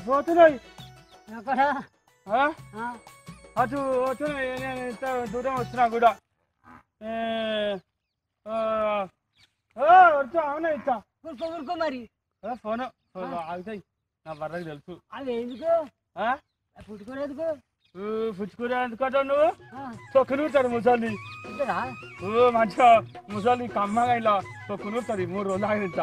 పోతున్నాయి ఎక్కడ ఆ? ఆ, అటు పోతున్నాయి నేను ఇంత దూరం వచ్చినా కూడా ఏ, ఆ, ఆ, వచ్చా అవునా ఇస్తా ఊరుకో ఊరుకో మరి ఫోన్ ఫోన్ ఆగుతాయి నా బర్రకు తెలుసు అది ఎందుకు ఆ? పుట్టుకోలేదుకు ఊ, పుచ్చుకునే ఎందుకంటే నువ్వు తొక్కునుతాడు ముసలి ఇంతరా ఓ మంచిగా ముసలి కమ్మగా ఇలా తొక్కునుతుంది మూడు రోజులు ఆయన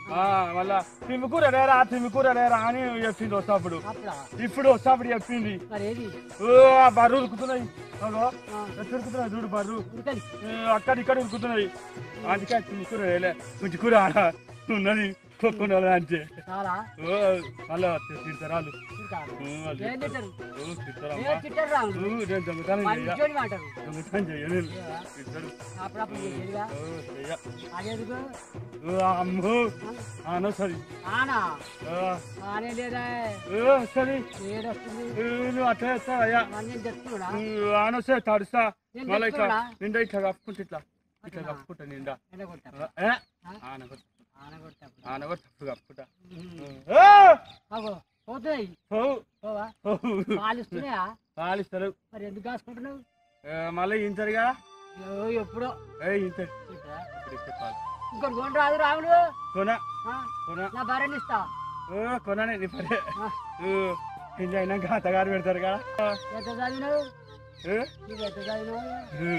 మళ్ళా తిమ్మికూర రేరా తిమ్మికూర రేరా అని చెప్పింది వస్తాప్పుడు అప్పుడా ఇప్పుడు వస్తాప్పుడు చెప్పింది మరి ఏది ఓ ఆ బర్రు ఉరుకుతున్నాయి అగో ఆ, ఎక్కడ ఉరుకుతున్నాయి చూడు బర్రు ఉరకని ఏ, అక్కడ ఇక్కడ ఉరుకుతున్నాయి అందుకే తిమ్మికూర రేలే పుంచుకూర ఆడ ఉన్నది తొక్కున అంతే చాలా ఓ మళ్ళా తిడతారాలు తింటారు ఊ, వాళ్ళు ఏం తింటారు ఓ, తిడతారమ్మా. ఏ తింటారు రాముడు ఊ, నేను దొంగతనం చెయ్య మంచోని అంటారు దొంగతనం చెయ్యను తిడతారు అప్పుడప్పుడు చేసేదిగా ఓ, చెయ్య అదేందుకు ఓ, అమ్మో ఆనో సరి ఆనా ఓ, ఆనే లేదా ఓ, సరి ఏడొస్తుంది ఓ, నువ్వు అట్లా చేస్తావు అయ్యా నేను చెప్తున్నా ఆనో సరే తడుస్తా నేను మళ్ళీ ఇట్లా చెప్తున్నా. నిండా ఇట్లా కప్పుకుంటా ఇట్లా ఇట్లా అట్లనా? కప్పుకుంటా నిండా ఎండ కొట్టారు ఓ, ఏ ఆనగొట్ట ఆన కొట్టారు ఆనగొట్ట తప్పు కప్పుకుంటా ఉమ్. ఓ, అగో పోతున్నాయి పోవు, పోవా పోవు. పాలు ఇస్తున్నాయా పాలిస్తారు మరి ఎందుకు కాసుకుంటున్నావు ఏ, మళ్ళీ ఇంతరుగా ఓ, ఎప్పుడో ఏ ఇంత ఇప్పుడా? ఇప్పుడు ఇస్తే పాలు ఇంకోటి కొని రాదు రాముడు కొన ఆ, కొన నా భార్యని ఇస్తా ఓ కొననే నీ పరే ఆ, ఓ, పెళ్ళి అయినాక అత్తగారు పెడతారు కదా ఎంత చదివినావు ఏ, నీకు ఎంత చదివినావు ఏ,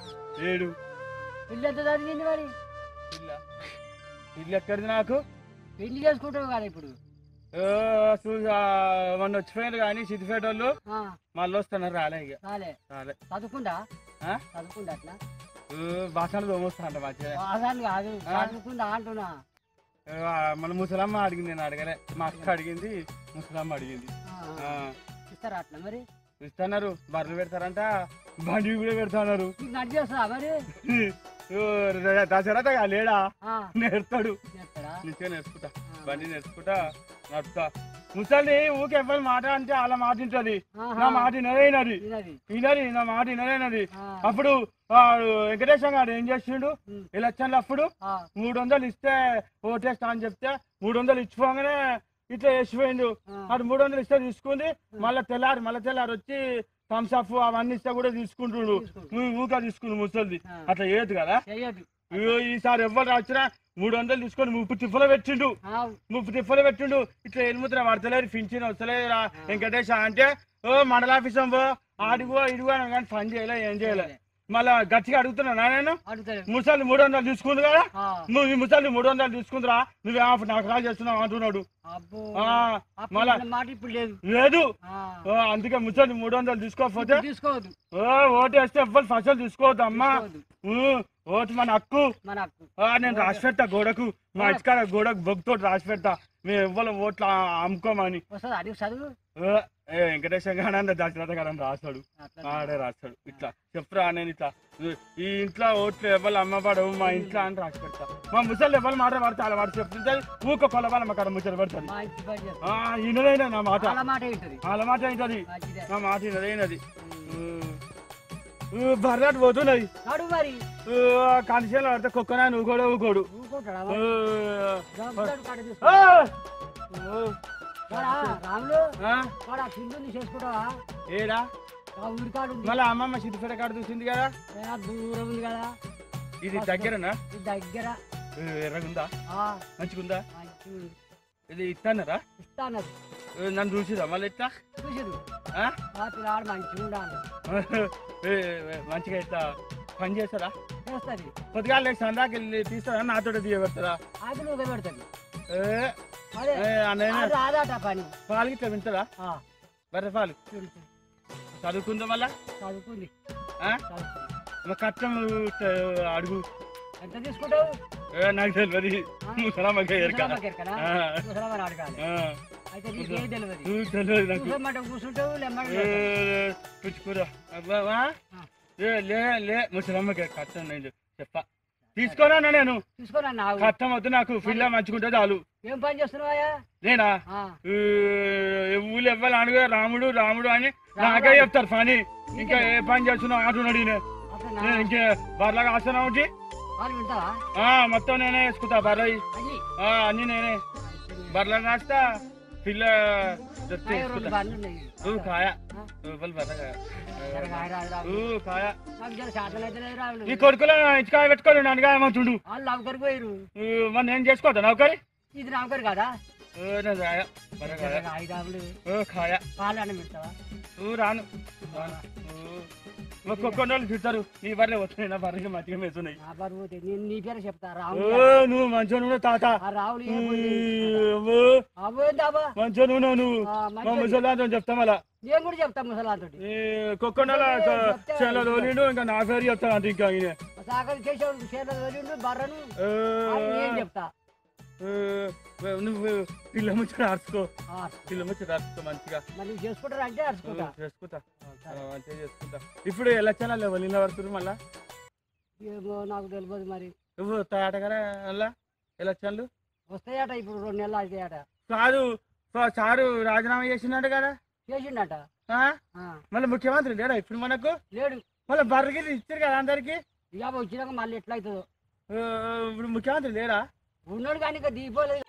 ఏడు పిల్లి ఎంత చదివింది మరి ఇల్ల ఇల్లు ఎక్కడిది నాకు పెళ్లి చేసుకుంటావు కదా ఇప్పుడు ఓ, చూసా మొన్న వచ్చిపోయారు కానీ సిద్దిపేట వాళ్ళు ఆ, మళ్ళీ వస్తున్నారు రాలే ఇక చాలే రాలే చదువుకుంటా ఆ? చదువుకుంటా అట్లా ఓ, బాసనలు తోమొస్తానంట మంచిగా వాసాలు కాదు ఆ? చదువుకుంటా అంటున్నా ఓ, మన ముసలమ్మ అడిగింది నేను అడగలే మా అక్క అడిగింది ముసలమ్మ అడిగింది ఆ, ఆ, ఇస్తారా అట్లా మరి ఇస్తున్నారు బర్రెలు పెడతారంట బండి కూడా పెడతాన్నారు నీకు నడిచేస్తా మరి ఓ, దసరా లేడా ఆ, నేర్తాడు చేస్తాడా నిత్యం నేర్చుకుంటా ఆ, బండి నేర్చుకుంటా నడుపుతా ముసలి ఊకే ఎవరి మాట అంటే అలా మాట వింటది ఆహా. నా మాట వినదైనది వినది. వినది నా మాట వినదైనది ఆ, అప్పుడు ఆ, వెంకటేశం గారు ఏం చేసిండు ఉమ్, ఎలక్షన్లు అప్పుడు ఆ, మూడు వందలు ఇస్తే ఓటేస్తా అని చెప్తే మూడు వందలు ఇచ్చిపోగానే ఇట్లా వేసిపోయిండు ఆ. అటు మూడు వందలు ఇస్తే తీసుకుంది మళ్ళీ తెల్లారి మళ్ళీ తెల్లారి వచ్చి థమ్స్అప్ అవన్నీ ఇస్తే కూడా తీసుకుంటుండు తీసుకుంటు. ఊక తీసుకుండు ముసలిది ఆ. అట్లా ఏది కదా చెయ్యదు ఇగో ఈసారి ఎవరు వచ్చినా మూడు వందలు తీసుకొని ముప్పు తిప్పలు పెట్టిండు ఆ, ముప్పు తిప్పలు పెట్టిండు ఇట్లా ఎనిమిదిన పడతలేరు పింఛన్ వస్తలేదురా వెంకటేష్ అంటే ఓ మండల ఆఫీసం పో ఆడిగో ఇడిగో అని కానీ పని చేయలే ఏం చేయలే మళ్ళా గట్టిగా అడుగుతున్నా నేను అడుగుతాడు ముసలి మూడు వందలు తీసుకుంది కదా ఆ, నువ్వు ఈ ముసలి మూడు వందలు తీసుకుందిరా నువ్వు ఆ నాకు కాల్ చేస్తున్నావు అంటున్నాడు అబ్బో ఆ, అప్పుడు మళ్ళా ఉన్న మాట ఇప్పుడు లేదు లేదు ఆ, ఓ, అందుకే ముసలి మూడు వందలు తీసుకోకపోతే ఇప్పుడు తీసుకోవద్దు ఓ ఓటు వేస్తే ఎవ్వరు ఫసలు తీసుకోవద్దు అమ్మా తీసుకోవద్దు. ఊ, ఓటు మన హక్కు మన హక్కు ఆ, నేను రాసి పెడతా గోడకు మా ఇటుకాడ గోడకు బొగ్గుతో రాసి పెడతా మేము ఎవ్వరు ఓట్లు ఆ- అమ్ముకోమని వస్తుంది అడిగి చదువు ఓ, ఏ వెంకటేశ్వర గారు దశరథ గారు రాస్తాడు అట్లా ఆడే రాస్తాడు ఇట్లా చెప్పురా నేను ఇట్లా ఈ ఇంట్లో ఓట్లు ఎవరు అమ్మబడవు మా ఇంట్లో అని రాసి పెడతా మా ముసలి ఎవరు మాట పడితే అలా మాట చెప్తుంటే ఊక కొలవాలి మా కాడ ముచ్చట పడుతుంది మా ఇంటి పని చేస్తాం ఆ, ఈయనదైనా నా మాట చాలా మాట ఏంటది వాళ్ళ మాట ఏంటది మంచిదే నా మాట ఈయనదైనది బర్రాట్ పోతున్నది నడు మరి కండిషన్లో పడితే కుక్కనా నువ్వు కూడా ఊకోడు ఊరుకుంటాడా ఊ, గంపలు కాడ ఆ! తీసుకో. ఊ, వాడా, రాములు ఆ? వాడు ఆ పిండుని చేసుకుంటావా ఏడా ఆ ఊరికాడు ఉంది మళ్ళీ అమ్మమ్మ సిద్దిపేట కాడ చూసింది కదా ఏ, దూరం ఉంది కదా ఇది దగ్గరనా ఇది దగ్గర ఏ, ఎర్రగుందా ఆ, మంచిగుందా మంచి ఉంది. ఇది ఇస్తానరా ఇస్తాను ఏ, నన్ను చూసిరా మళ్ళీ ఇట్లా చూసిరు ఆ? ఆ పిల్లాడు మంచిగా ఉండాలి ఏ, ఏ, మంచిగా ఇట్లా పని చేస్తారా చేస్తుంది కొద్దిగా లేచి సందాకి వెళ్ళి తీస్తారా నాతో దిగబెడతారా అది నువ్వు పెడతాడు ఏ, అదే ఏ, అన్నయ్య అది రాదాట పని పాలు ఇట్లా వింటారా ఆ, బర్రె పాలు తెలుసు. చదువుకుందా మళ్ళా చదువుకుంది ఆ? చదువుకుంది. మా కట్టం ఇట్లా అడుగు ఎంత తీసుకుంటావు ఏ, నాకు తెలియదు ముసలమ్మకి ఎరక ముసలమ్మకి ఎరకనా? ఆ. ముసలమ్మని అడగాలి ఆ, అయితే నీకేం తెలియదు నువ్వు తెలియదు నాకు కూర్చోమంటే కూర్చుంటావు లెమ్మని ఏ, లేస్తావు. పుచ్చుకోరా అబ్బా వా? ఆ. ఏ, లే లే ముసలమ్మకి కట్టం నేను చెప్ప తీసుకోనా నేను తీసుకోరా నావు కట్టం వద్దు నాకు పిల్ల మంచుకుంటే చాలు ఏం పని చేస్తున్నావా నేనా ఈ, ఊళ్ళు ఎవ్వరు అడుగు రాముడు రాముడు అని నాకే చెప్తారు పని ఇంకా ఏ పని చేస్తున్నావు అంటున్నాడు ఈయన. నేను ఇంకే బర్రెలాగా ఆస్తున్నా ఉంచి వాళ్ళు వింటావా ఆ, మొత్తం నేనే వేసుకుంటా బర్రయి అయ్యి ఆ, అన్ని నేనే బర్రెలను కాస్తా పిల్ల దొరికితే కాయ రెండు వేసుకుంటా. బండ్లు ఉన్నాయి ఊ కాయ ఆ? ఊ, పలు పరగా. జర కాయ రాదు రాదు. ఊ కాయ నాకు జర శాతం అయితే లేదు రావులు. ఈ కొడుకులో ఇంటికాయ పెట్టుకొని నన్నుగా ఏమో చూడు వాళ్ళు నౌకరికి పోయారు ఊ, మరి నేను చేసుకోవద్దా నౌకరి ఇది నౌకరు కదా ఊ, నా కాయ పర జర కాయ కాయ రావులు ఊ కాయ పాలు అన్నం పెడతావా ఊ రాను రాను. ఊ. ఒక్కొక్క వాళ్ళు తిడతారు నీ బర్రె వస్తున్నాయి నా బర్రెకి మంచిగా మెస్తున్నాయి నా బరువు పోతే నేను నీ పేరు చెప్తా ఓ రావులు నువ్వు మంచిగా నువ్వు తాత ఆ రావులు ఊ, ఏ పోయింది? అమ్మో, అవో దాబా మంచిగా నువ్వు నువ్వు ఆ, మా మంచిది. ముసలాతో చెప్తా మళ్ళా నేను కూడా చెప్తా ముసలాంతోటి ఈ కుక్కనల చాలా రోజులు ఇంకా నా పేరు చెప్తాను అంతే ఇంకా ఈయన. సాగలు చేసేవాడు చేత వదిలిండు బర్రను ఏ, అది నేను చెప్తా ఏ, నువ్వు పిల్ల ముచ్చట ఆర్చుకో ఆ, పిల్ల ముచ్చట ఆర్చుకో మంచిగా మరి నువ్వు చేసుకుంటారా అంటే అరుచుకుంటా చేసుకుంటా ఆ, మంచిగా చేసుకుంటా ఇప్పుడు ఎలా చాలా వలిన పడుతుంది మళ్ళా ఏమో నాకు తెలియదు మరి నువ్వు వస్తాయట కదా మళ్ళా ఎలక్షన్లు వస్తాయట ఇప్పుడు రెండు నెలలు అవుతాయట కాదు సా- సారు రాజీనామా చేసినాడు కదా చేసిండట ఆ? ఆ, మళ్ళీ ముఖ్యమంత్రి లేడా ఇప్పుడు మనకు లేడు మళ్ళీ బర్రకి ఇచ్చారు కదా అందరికి ఇక వచ్చినాక మళ్ళీ ఎట్లా అవుతుందో ఇప్పుడు ముఖ్యమంత్రి లేడా ఉన్నాడు కానీ ఇంకా దిగిపోలేదు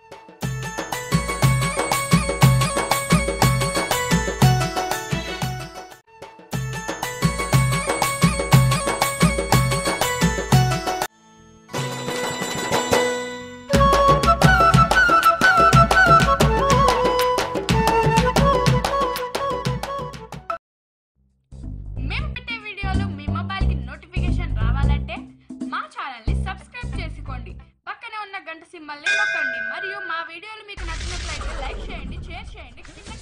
మేము పెట్టే వీడియోలు మీ మొబైల్కి నోటిఫికేషన్ రావాలంటే మా ఛానల్ని సబ్స్క్రైబ్ చేసుకోండి పక్కనే ఉన్న గంట సింబల్ని నొక్కండి మరియు మా వీడియోలు మీకు నచ్చినట్లయితే లైక్ చేయండి షేర్ చేయండి కింద